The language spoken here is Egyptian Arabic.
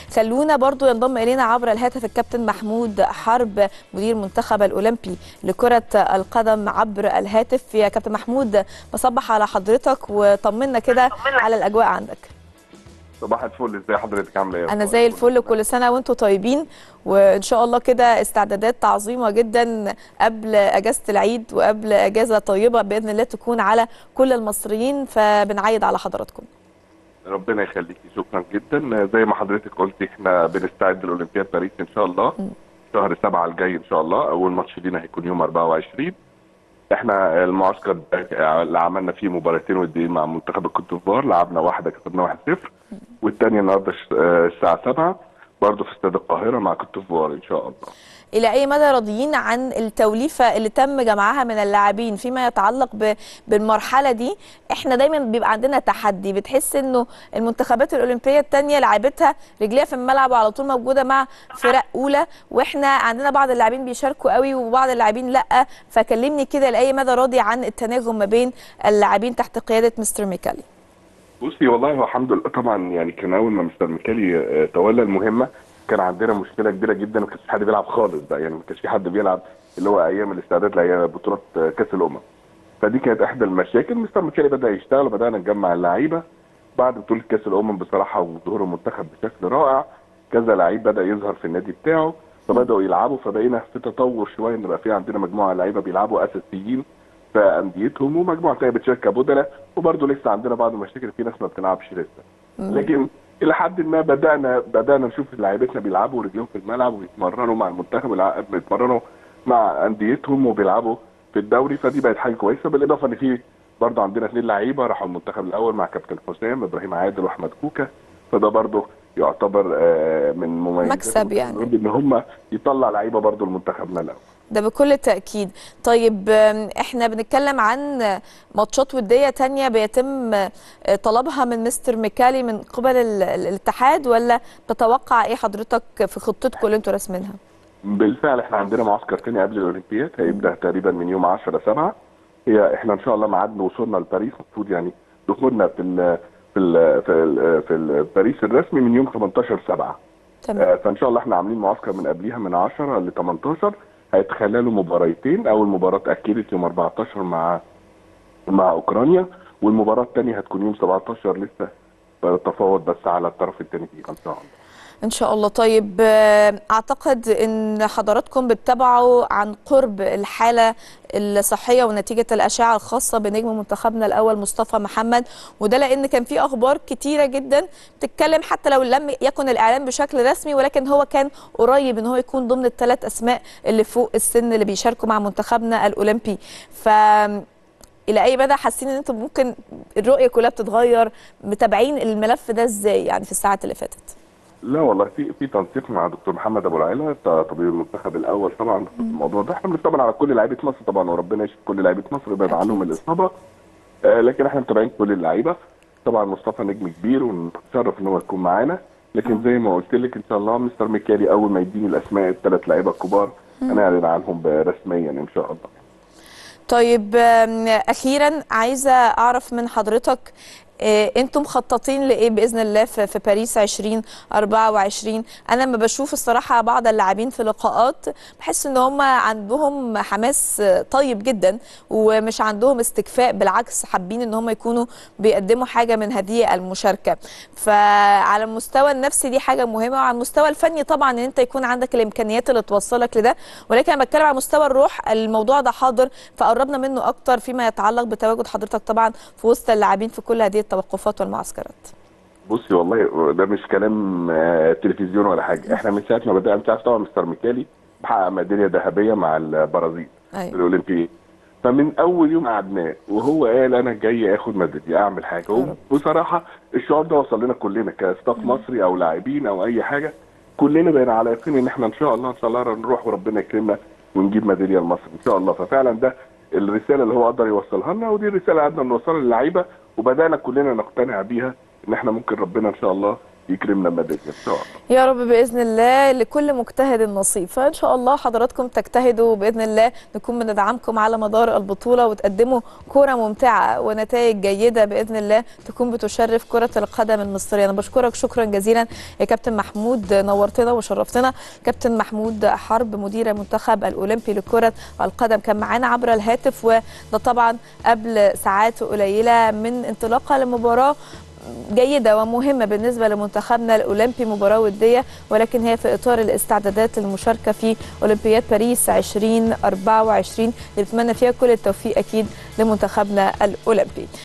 خلونا برضو ينضم الينا عبر الهاتف الكابتن محمود حرب مدير منتخب الاولمبي لكره القدم عبر الهاتف يا كابتن محمود بصبح على حضرتك وطمنا كده على الاجواء عندك صباح الفل ازي حضرتك عامله ايه انا زي الفل كل سنه وانتم طيبين وان شاء الله كده استعدادات عظيمه جدا قبل اجازه العيد وقبل اجازه طيبه باذن الله تكون على كل المصريين فبنعيد على حضراتكم ربنا يخليكي شكرا جدا زي ما حضرتك قلتي احنا بنستعد لاولمبياد باريس ان شاء الله شهر سبعة الجاي ان شاء الله اول ماتش لينا هيكون يوم 24 احنا المعسكر اللي عملنا فيه مباراتين وديين مع منتخب الكوت ديفوار لعبنا واحده كسبنا 1-0 والثانيه النهارده الساعه 7 برضه في استاد القاهره مع كوت ديفوار ان شاء الله الى اي مدى راضيين عن التوليفه اللي تم جمعها من اللاعبين فيما يتعلق ب... بالمرحله دي احنا دايما بيبقى عندنا تحدي بتحس انه المنتخبات الاولمبيه الثانيه لعبتها رجليها في الملعب وعلى طول موجوده مع فرق اولى واحنا عندنا بعض اللاعبين بيشاركوا قوي وبعض اللاعبين لا فكلمني كده لاي مدى راضي عن التناغم ما بين اللاعبين تحت قياده مستر ميكالي بصي والله هو الحمد لله طبعا يعني كان اول ما مستر ميكالي تولى المهمه كان عندنا مشكله كبيره جدا ما كانش حد بيلعب خالص بقى يعني ما كانش في حد بيلعب اللي هو ايام الاستعداد لايام بطولات كاس الامم فدي كانت احدى المشاكل مستر ميكالي بدا يشتغل وبدانا نجمع اللعيبه بعد بطوله كاس الامم بصراحه وظهور المنتخب بشكل رائع كذا لعيب بدا يظهر في النادي بتاعه فبداوا يلعبوا فبقينا في تطور شويه ان بقى في عندنا مجموعه لعيبه بيلعبوا اساسيين في انديتهم ومجموعه ثانيه بتشارك كبدلاء وبرده لسه عندنا بعض المشاكل في ناس ما بتلعبش لسه لكن الى حد ما بدانا بدانا نشوف لعيبتنا بيلعبوا رجليهم في الملعب ويتمرنوا مع المنتخب بيتمرنوا مع انديتهم وبيلعبوا في الدوري فدي بقت حاجه كويسه بالاضافه ان في برضه عندنا اثنين لعيبه راحوا المنتخب الاول مع كابتن حسام ابراهيم عادل واحمد كوكا فده برضه يعتبر من مميزات مكسب يعني ان هم يطلع لعيبه برضه لمنتخبنا الاول ده بكل تأكيد طيب احنا بنتكلم عن ماتشات ودية تانية بيتم طلبها من مستر ميكالي من قبل الاتحاد ولا تتوقع ايه حضرتك في خطتكم اللي انتوا راسمينها؟ بالفعل احنا عندنا معسكر تاني قبل الاولمبياد هيبدا تقريبا من يوم 10 7 هي احنا ان شاء الله ميعادنا وصولنا لباريس المفروض يعني دخولنا في ال في ال في ال في ال باريس الرسمي من يوم 18 7 تمام فان شاء الله احنا عاملين معسكر من قبليها من 10 ل 18 هيتخللوا مباراتين اول مباراه اكدت يوم 14 مع مع اوكرانيا والمباراه الثانيه هتكون يوم 17 لسه تفاوض بس على الطرف الثاني فيها ان شاء الله ان شاء الله طيب اعتقد ان حضراتكم بتتابعوا عن قرب الحاله الصحيه ونتيجه الاشعه الخاصه بنجم منتخبنا الاول مصطفى محمد وده لان كان في اخبار كتيره جدا بتتكلم حتى لو لم يكن الاعلان بشكل رسمي ولكن هو كان قريب ان هو يكون ضمن الثلاث اسماء اللي فوق السن اللي بيشاركوا مع منتخبنا الاولمبي ف الى اي مدى حاسين ان انتم ممكن الرؤيه كلها بتتغير متابعين الملف ده ازاي يعني في الساعات اللي فاتت لا والله في في تنسيق مع دكتور محمد ابو العيله طبيب المنتخب الاول طبعا في الموضوع ده احنا بنطمن على كل لعيبه مصر طبعا وربنا يشفي كل لعيبه مصر يبعد عنهم الاصابه آه لكن احنا متابعين كل اللعيبه طبعا مصطفى نجم كبير ونتشرف ان هو يكون معانا لكن زي ما قلت لك ان شاء الله مستر ميكالي اول ما يديني الاسماء الثلاث لعيبه الكبار هنعلن عنهم رسميا ان شاء الله طيب اخيرا عايزه اعرف من حضرتك إيه انتم مخططين لايه باذن الله في, في باريس 2024 انا لما بشوف الصراحه بعض اللاعبين في لقاءات بحس ان هم عندهم حماس طيب جدا ومش عندهم استكفاء بالعكس حابين ان هم يكونوا بيقدموا حاجه من هذه المشاركه فعلى المستوى النفسي دي حاجه مهمه وعلى المستوى الفني طبعا ان انت يكون عندك الامكانيات اللي توصلك لده ولكن انا بتكلم على مستوى الروح الموضوع ده حاضر فقربنا منه اكتر فيما يتعلق بتواجد حضرتك طبعا في وسط اللاعبين في كل هذه التوقفات والمعسكرات بصي والله ده مش كلام تلفزيون ولا حاجه احنا من ساعه ما بدانا انت عارف طبعا مستر ميكالي محقق ميداليه ذهبيه مع البرازيل أيوة. في الاولمبياد فمن اول يوم قعدناه وهو قال انا جاي اخد ميداليه اعمل حاجه بصراحه الشعور ده وصل لنا كلنا كستاف مصري او لاعبين او اي حاجه كلنا بقينا على يقين ان احنا ان شاء الله ان شاء الله نروح وربنا يكرمنا ونجيب ميداليه لمصر ان شاء الله ففعلا ده الرساله اللي هو قدر يوصلها لنا ودي الرساله قعدنا نوصلها للعيبه وبدانا كلنا نقتنع بيها ان احنا ممكن ربنا ان شاء الله يكرمنا المره ان شاء الله يا رب باذن الله لكل مجتهد نصيب فان شاء الله حضراتكم تجتهدوا باذن الله نكون بندعمكم على مدار البطوله وتقدموا كره ممتعه ونتائج جيده باذن الله تكون بتشرف كره القدم المصريه انا بشكرك شكرا جزيلا يا كابتن محمود نورتنا وشرفتنا كابتن محمود حرب مدير المنتخب الاولمبي لكره القدم كان معانا عبر الهاتف وده طبعا قبل ساعات قليله من انطلاقه لمباراه جيدة ومهمة بالنسبة لمنتخبنا الأولمبي مباراة ودية ولكن هي في إطار الاستعدادات للمشاركة في أولمبياد باريس 2024 اللي بنتمنى فيها كل التوفيق أكيد لمنتخبنا الأولمبي